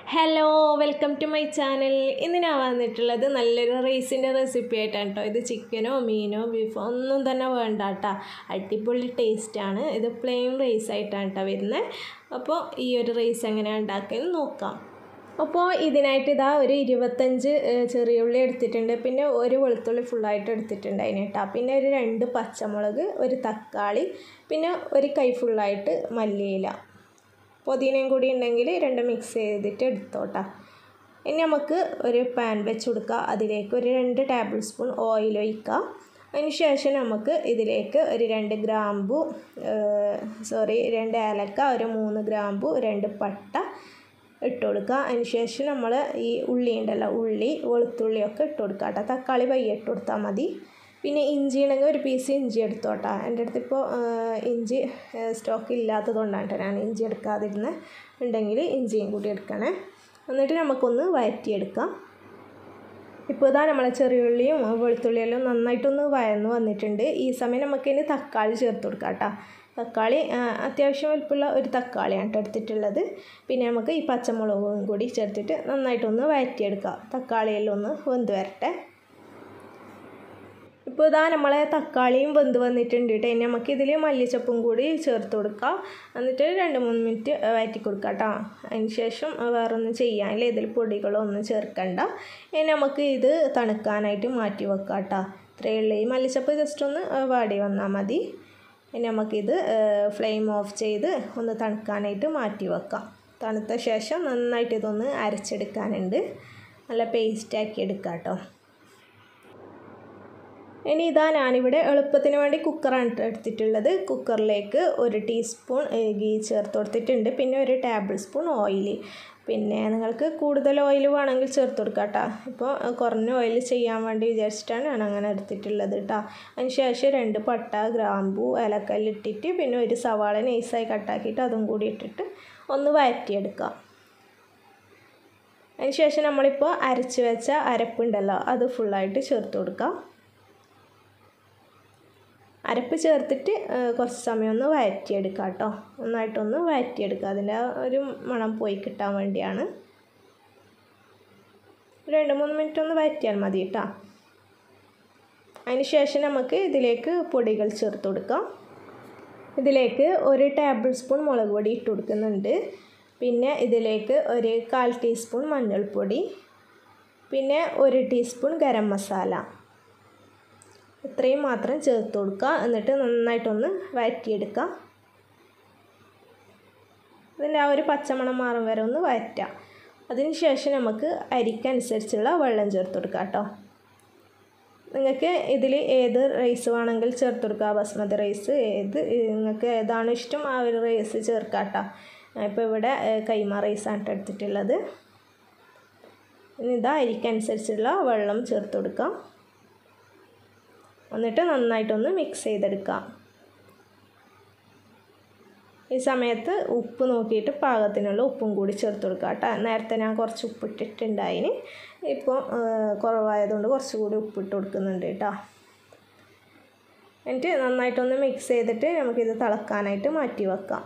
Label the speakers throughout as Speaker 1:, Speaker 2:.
Speaker 1: hello welcome to my channel ഇന്ന് ഞാൻ വന്നിട്ടുള്ളത് നല്ലൊരു റൈസിൻ്റെ റെസിപ്പി ആയിട്ടാണ് കേട്ടോ ഇത് ചിക്കനോ മീനോ ബീഫോ ഒന്നും തന്നെ വേണ്ട കേട്ടോ അടിപൊളി ടേസ്റ്റാണ് ഇത് പ്ലെയിൻ റൈസ് ആയിട്ടാണ് കേട്ടോ വരുന്നത് അപ്പോൾ ഈ ഒരു റൈസ് എങ്ങനെയാണ് ഉണ്ടാക്കിയെന്ന് നോക്കാം അപ്പോൾ ഇതിനായിട്ട് ഇതാ ഒരു ഇരുപത്തഞ്ച് ഏഹ്, ചെറിയ ഉള്ളി എടുത്തിട്ടുണ്ട് പിന്നെ ഒരു വെളുത്തുള്ളി ഫുള്ളായിട്ട് എടുത്തിട്ടുണ്ട് അതിന് കേട്ടോ പിന്നെ ഒരു രണ്ട് പച്ചമുളക് ഒരു തക്കാളി പിന്നെ ഒരു കൈ ഫുള്ളായിട്ട് മല്ലിയില പുതിനയും കൂടി ഉണ്ടെങ്കിൽ രണ്ട് മിക്സ് ചെയ്തിട്ട് എടുത്തോട്ടാ ഇനി നമുക്ക് ഒരു പാൻ വെച്ച് കൊടുക്കുക അതിലേക്ക് ഒരു രണ്ട് ടേബിൾ സ്പൂൺ ഓയിൽ ഒഴിക്കുക അതിന് ശേഷം നമുക്ക് ഇതിലേക്ക് ഒരു രണ്ട് ഗ്രാമ്പു സോറി രണ്ട് ഏലക്ക ഒരു മൂന്ന് ഗ്രാമ്പു രണ്ട് പട്ട ഇട്ട് കൊടുക്കുക അതിന് ശേഷം നമ്മൾ ഈ ഉള്ളി ഉണ്ടല്ലോ ഉള്ളി വെളുത്തുള്ളിയൊക്കെ ഇട്ട് കൊടുക്കുക കേട്ടോ തക്കാളി പയ്യെ ഇട്ട് കൊടുത്താൽ മതി പിന്നെ ഇഞ്ചി ഉണ്ടെങ്കിൽ ഒരു പീസ് ഇഞ്ചി എടുത്തോട്ടാ എൻ്റെ അടുത്ത് ഇപ്പോൾ ഇഞ്ചി സ്റ്റോക്ക് ഇല്ലാത്തത് കൊണ്ടാണ് കേട്ടോ ഞാൻ ഇഞ്ചി എടുക്കാതിരുന്നത് ഉണ്ടെങ്കിൽ ഇഞ്ചിയും കൂടി എടുക്കണേ എന്നിട്ട് നമുക്കൊന്ന് വഴറ്റിയെടുക്കാം ഇപ്പോൾ ഇതാ നമ്മളെ ചെറിയുള്ളിയും വെളുത്തുള്ളിയെല്ലാം നന്നായിട്ടൊന്ന് വയന്ന് വന്നിട്ടുണ്ട് ഈ സമയം നമുക്കിനി തക്കാളി ചേർത്ത് കൊടുക്കാം കേട്ടോ തക്കാളി ആ, അത്യാവശ്യം വലുപ്പമുള്ള ഒരു തക്കാളിയാണ് കേട്ടോ എടുത്തിട്ടുള്ളത് പിന്നെ നമുക്ക് ഈ പച്ചമുളകും കൂടി ചേർത്തിട്ട് നന്നായിട്ടൊന്ന് വഴറ്റിയെടുക്കാം തക്കാളിയെല്ലാം ഒന്ന് വെന്ത് വരട്ടെ ഇപ്പോൾ ഇതാ നമ്മളെ തക്കാളിയും വെന്ത് വന്നിട്ടുണ്ട് കേട്ടോ ഇനി നമുക്ക് ഇതിൽ മല്ലിച്ചപ്പും കൂടി ചേർത്ത് കൊടുക്കാം എന്നിട്ട് രണ്ട് മൂന്ന് മിനിറ്റ് വഴറ്റി കൊടുക്കാം കേട്ടോ അതിന് ശേഷം വേറെ ഒന്നും ചെയ്യാനില്ല ഇതിൽ പൊടികളോ ഒന്നും ചേർക്കണ്ട ഇനി നമുക്ക് ഇത് തണുക്കാനായിട്ട് മാറ്റി വെക്കാം കേട്ടോ ഇത്രയേ ഉള്ളൂ ഈ മല്ലിച്ചപ്പ് ജസ്റ്റ് ഒന്ന് വാടി വന്നാൽ മതി ഇനി നമുക്കിത് ഫ്ലെയിം ഓഫ് ചെയ്ത് ഒന്ന് തണുക്കാനായിട്ട് മാറ്റി വെക്കാം തണുത്ത ശേഷം നന്നായിട്ട് ഇതൊന്ന് അരച്ചെടുക്കാനുണ്ട് നല്ല പേസ്റ്റാക്കി എടുക്കാം കേട്ടോ ഇനി ഇതാ ഞാനിവിടെ എളുപ്പത്തിന് വേണ്ടി കുക്കറാണ് ട്ടോ എടുത്തിട്ടുള്ളത് കുക്കറിലേക്ക് ഒരു ടീസ്പൂൺ ഗീ ചേർത്ത് കൊടുത്തിട്ടുണ്ട് പിന്നെ ഒരു ടേബിൾ സ്പൂൺ ഓയിൽ പിന്നെ നിങ്ങൾക്ക് കൂടുതൽ ഓയിൽ വേണമെങ്കിൽ ചേർത്ത് കൊടുക്കാം കേട്ടോ ഇപ്പോൾ കുറഞ്ഞ ഓയിൽ ചെയ്യാൻ വേണ്ടി വിചാരിച്ചിട്ടാണ് ഞാൻ അങ്ങനെ എടുത്തിട്ടുള്ളത് കേട്ടോ അതിന് ശേഷം രണ്ട് പട്ട ഗ്രാമ്പൂ ഏലക്കല്ല് ഇട്ടിട്ട് പിന്നെ ഒരു സവാള നൈസായി കട്ടാക്കിയിട്ട് അതും കൂടി ഇട്ടിട്ട് ഒന്ന് വഴറ്റിയെടുക്കാം അതിന് ശേഷം നമ്മളിപ്പോൾ അരച്ച് വെച്ച അരപ്പുണ്ടല്ലോ അത് ഫുള്ളായിട്ട് ചേർത്ത് കൊടുക്കാം അരപ്പ് ചേർത്തിട്ട് ഏഹ്, കുറച്ച് സമയം ഒന്ന് വഴറ്റിയെടുക്കുക കേട്ടോ നന്നായിട്ടൊന്ന് വഴറ്റിയെടുക്കുക അതിൻ്റെ ആ ഒരു മണം പോയി കിട്ടാൻ വേണ്ടിയാണ് രണ്ട് മൂന്ന് മിനിറ്റ് ഒന്ന് വഴറ്റിയാൽ മതി കേട്ടോ അതിന് ശേഷം നമുക്ക് ഇതിലേക്ക് പൊടികൾ ചേർത്ത് കൊടുക്കാം ഇതിലേക്ക് ഒരു ടേബിൾ സ്പൂൺ മുളക് പൊടി ഇട്ട് കൊടുക്കുന്നുണ്ട് പിന്നെ ഇതിലേക്ക് ഒരു കാൽ ടീസ്പൂൺ മഞ്ഞൾപ്പൊടി പിന്നെ ഒരു ടീസ്പൂൺ ഗരം മസാല ഇത്രയും മാത്രം ചേർത്ത് കൊടുക്കുക എന്നിട്ട് നന്നായിട്ടൊന്ന് വഴറ്റിയെടുക്കുക അതിൻ്റെ ആ ഒരു പച്ചമണം മാറും വരെ ഒന്ന് വഴറ്റാം അതിന് ശേഷം നമുക്ക് അരിക്കനുസരിച്ചുള്ള വെള്ളം ചേർത്ത് കൊടുക്കാം കേട്ടോ നിങ്ങൾക്ക് ഇതിൽ ഏത് റൈസ് വേണമെങ്കിൽ ചേർത്ത് കൊടുക്കുക ബസ്മതി റൈസ് ഏത് നിങ്ങൾക്ക് ഏതാണ് ഇഷ്ടം ആ ഒരു റൈസ് ചേർക്കാം കേട്ടോ ഇപ്പോൾ ഇവിടെ ഏഹ്, കൈമ റൈസാണ് ട്ടോ എടുത്തിട്ടുള്ളത് ഇനി ഇതാ അരിക്കനുസരിച്ചുള്ള വെള്ളം ചേർത്ത് കൊടുക്കാം എന്നിട്ട് നന്നായിട്ടൊന്ന് മിക്സ് ചെയ്തെടുക്കാം ഈ സമയത്ത് ഉപ്പ് നോക്കിയിട്ട് പാകത്തിനുള്ള ഉപ്പും കൂടി ചേർത്ത് കൊടുക്കുക കേട്ടോ നേരത്തെ ഞാൻ കുറച്ച് ഉപ്പിട്ടിട്ടുണ്ടായിന് ഇപ്പോൾ കുറവായതുകൊണ്ട് കുറച്ചുകൂടി ഉപ്പിട്ട് കൊടുക്കുന്നുണ്ട് കേട്ടോ എന്നിട്ട് നന്നായിട്ടൊന്ന് മിക്സ് ചെയ്തിട്ട് നമുക്കിത് തിളക്കാനായിട്ട് മാറ്റി വെക്കാം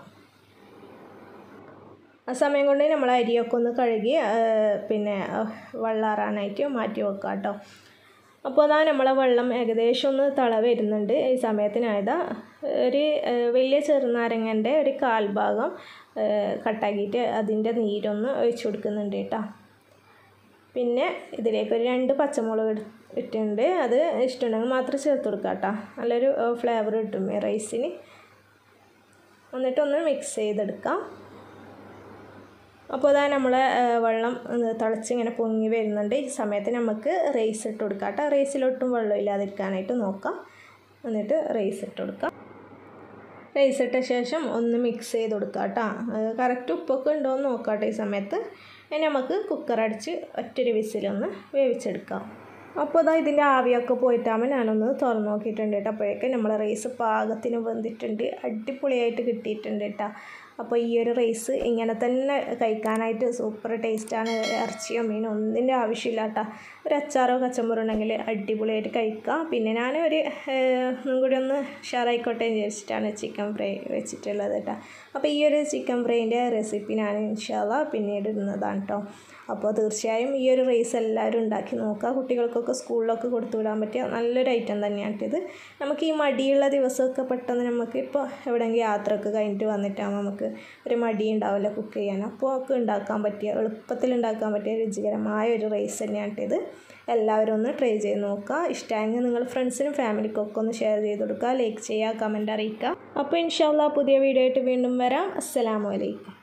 Speaker 1: ആ സമയം കൊണ്ട് നമ്മൾ അരിയൊക്കെ ഒന്ന് കഴുകി ആ, പിന്നെ ആ, വെള്ളാറാനായിട്ട് മാറ്റി വെക്കാം കേട്ടോ അപ്പോൾ അതാ നമ്മളെ വെള്ളം ഏകദേശം ഒന്ന് തള വരുന്നുണ്ട് ഈ സമയത്തിനായതാ ഒരു ആ, വലിയ ചെറുനാരങ്ങൻ്റെ ഒരു കാൽഭാഗം ആ, കട്ടാക്കിയിട്ട് അതിൻ്റെ നീരൊന്ന് ഒഴിച്ചു കൊടുക്കുന്നുണ്ട് കേട്ടോ പിന്നെ ഇതിലേക്ക് ഒരു രണ്ട് പച്ചമുളക് ഇട്- ഇട്ടിട്ടുണ്ട് അത് ഇഷ്ടമുണ്ടെങ്കിൽ മാത്രം ചേർത്ത് കൊടുക്കുക കേട്ടോ നല്ലൊരു ഫ്ലേവർ കിട്ടും ഈ റൈസിന് എന്നിട്ടൊന്ന് മിക്സ് ചെയ്തെടുക്കാം അപ്പോൾ അതാ നമ്മളെ ആ, വെള്ളം ഒന്ന് തിളച്ചിങ്ങനെ പൊങ്ങി വരുന്നുണ്ട് ഈ സമയത്ത് നമുക്ക് റൈസ് ഇട്ട് കൊടുക്കാം കേട്ടോ റൈസിലൊട്ടും വെള്ളം ഇല്ലാതിരിക്കാനായിട്ട് നോക്കാം എന്നിട്ട് റൈസ് ഇട്ട് കൊടുക്കാം റൈസ് ഇട്ട ശേഷം ഒന്ന് മിക്സ് ചെയ്ത് കൊടുക്കാം കേട്ടോ കറക്റ്റ് ഉപ്പൊക്കെ ഉണ്ടോ എന്ന് നോക്കാം കേട്ടോ ഈ സമയത്ത് ഇനി നമുക്ക് കുക്കർ അടിച്ച് ഒറ്റൊരു വിസിലൊന്ന് വേവിച്ചെടുക്കാം അപ്പോൾ ഇതാ ഇതിൻ്റെ ആവിയൊക്കെ പോയിട്ടാകുമ്പോൾ ഞാനൊന്ന് തുറന്ന് നോക്കിയിട്ടുണ്ട് കേട്ടോ അപ്പോഴേക്കും നമ്മളെ റൈസ് പാകത്തിന് വെന്തിട്ടുണ്ട് അടിപൊളിയായിട്ട് കിട്ടിയിട്ടുണ്ട് കേട്ടോ അപ്പോൾ ഈ ഒരു റൈസ് ഇങ്ങനെ തന്നെ കഴിക്കാനായിട്ട് സൂപ്പർ ടേസ്റ്റാണ് ഇറച്ചിയോ മീനോ ഒന്നിൻ്റെ ആവശ്യമില്ല കേട്ടോ ഒരു അച്ചാറോ കച്ചമ്പറോ ഉണ്ടെങ്കിൽ അടിപൊളിയായിട്ട് കഴിക്കാം പിന്നെ ഞാൻ ഒരു ഒന്നും കൂടി ഒന്ന് ഷെയറായിക്കോട്ടെ എന്ന് വിചാരിച്ചിട്ടാണ് ചിക്കൻ ഫ്രൈ വെച്ചിട്ടുള്ളത് കേട്ടോ അപ്പോൾ ഈ ഒരു ചിക്കൻ ഫ്രൈൻ്റെ റെസിപ്പി ഞാൻ ഇൻഷാല്ല പിന്നീട് ഇടുന്നതാണ് കേട്ടോ അപ്പോൾ തീർച്ചയായും ഈ ഒരു റൈസ് എല്ലാവരും ഉണ്ടാക്കി നോക്കുക കുട്ടികൾക്കൊക്കെ സ്കൂളിലൊക്കെ കൊടുത്തു വിടാൻ പറ്റിയ നല്ലൊരു ഐറ്റം തന്നെയാണ് ഇത് നമുക്ക് ഈ മടിയുള്ള ദിവസമൊക്കെ പെട്ടെന്ന് നമുക്ക് ഇപ്പോൾ എവിടെയെങ്കിലും യാത്രയൊക്കെ കഴിഞ്ഞിട്ട് വന്നിട്ടാകുമ്പോൾ നമുക്ക് ഒരു മടി ഉണ്ടാവില്ല കുക്ക് ചെയ്യാൻ അപ്പോൾ ഒക്കെ ഉണ്ടാക്കാൻ പറ്റിയ എളുപ്പത്തിൽ ഉണ്ടാക്കാൻ പറ്റിയ രുചികരമായ ഒരു റൈസ് തന്നെയാണ് ഇത് എല്ലാവരും ഒന്ന് ട്രൈ ചെയ്ത് നോക്കുക ഇഷ്ടമായെങ്കിൽ നിങ്ങൾ ഫ്രണ്ട്സിനും ഫാമിലിക്കൊക്കെ ഒന്ന് ഷെയർ ചെയ്ത് കൊടുക്കുക ലൈക്ക് ചെയ്യുക കമൻറ്റ് അറിയിക്കുക അപ്പോൾ ഇൻഷാല്ല പുതിയ വീഡിയോ ആയിട്ട് വീണ്ടും വരാം അസ്സലാമു അലൈക്കും